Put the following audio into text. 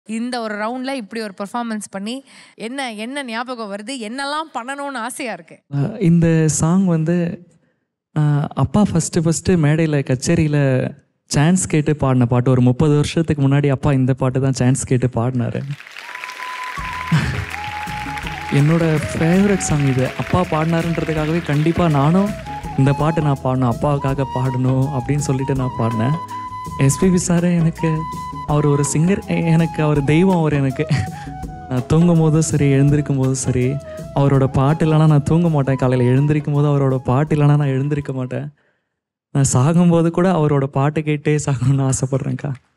இந்த ஒரு ரவுண்டில் இப்படி ஒரு பெர்ஃபார்மன்ஸ் பண்ணி என்ன என்ன ஞாபகம் வருது என்னெல்லாம் பண்ணணும்னு ஆசையாக இருக்கு அஹ் இந்த சாங் வந்து அஹ் அப்பா ஃபஸ்ட்டு ஃபஸ்ட்டு மேடையில் கச்சேரியில் சான்ஸ் கேட்டு பாடின பாட்டு ஒரு முப்பது வருஷத்துக்கு முன்னாடி அப்பா இந்த பாட்டு தான் சான்ஸ் கேட்டு பாடினாரு என்னோட ஃபேவரட் சாங் இது அப்பா பாடினாருன்றதுக்காகவே கண்டிப்பாக நானும் இந்த பாட்டு நான் பாடணும் அப்பாவுக்காக பாடணும் அப்படின்னு சொல்லிட்டு நான் பாடினேன் எஸ்பிபி சார் எனக்கு அவர் ஒரு சிங்கர் எனக்கு அவர் தெய்வம் அவர் எனக்கு நான் தூங்கும் போதும் சரி எழுந்திருக்கும் போதும் சரி அவரோட பாட்டு இல்லைனா நான் தூங்க மாட்டேன் காலையில் எழுந்திருக்கும் போது அவரோட பாட்டு இல்லைனா நான் எழுந்திருக்க மாட்டேன் நான் சாகும்போது கூட அவரோட பாட்டு கேட்டே சாகணும்னு ஆசைப்பட்றேன்க்கா